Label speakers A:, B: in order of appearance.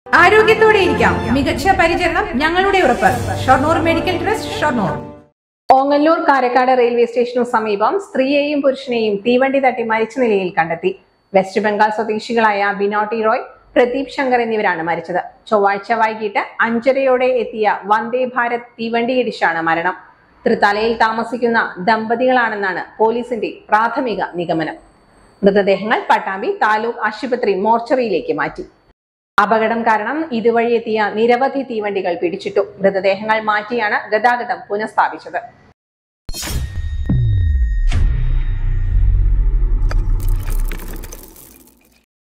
A: ആരോഗ്യത്തോടെ ഇരിക്കാം മികച്ച പരിചരണം ഞങ്ങളുടെ ഉറപ്പ് Shoranur medical trust Shoranur
B: Ongallur Karakkad railway സ്റ്റേഷനു സമീപം സ്ത്രീയെയും പുരുഷനെയും തീവണ്ടി തട്ടി മരിച്ച നിലയിൽ കണ്ടെത്തി വെസ്റ്റ് ബംഗാൾ സ്വദേശികളായ ബിനോട്ടി റോയ് പ്രദീപ് ശങ്കർ എന്നിവരാണ് മരിച്ചത് ചൊവ്വാഴ്ച വൈകിട്ട് അഞ്ചരയോടെ എത്തിയ വന്ദേ ഭാരത് തീവണ്ടി ഇടിച്ചാണ് മരണം തൃത്തലയിൽ താമസിക്കുന്ന ദമ്പതികളാണെന്നാണ് പോലീസിന്റെ പ്രാഥമിക നിഗമനം മൃതദേഹങ്ങൾ പട്ടാമ്പി താലൂക്ക് ആശുപത്രി മോർച്ചറിയിലേക്ക് മാറ്റി അപകടം കാരണം ഇതുവഴി എത്തിയ നിരവധി തീവണ്ടികൾ പിടിച്ചിട്ടു മൃതദേഹങ്ങൾ മാറ്റിയാണ് ഗതാഗതം പുനഃസ്ഥാപിച്ചത്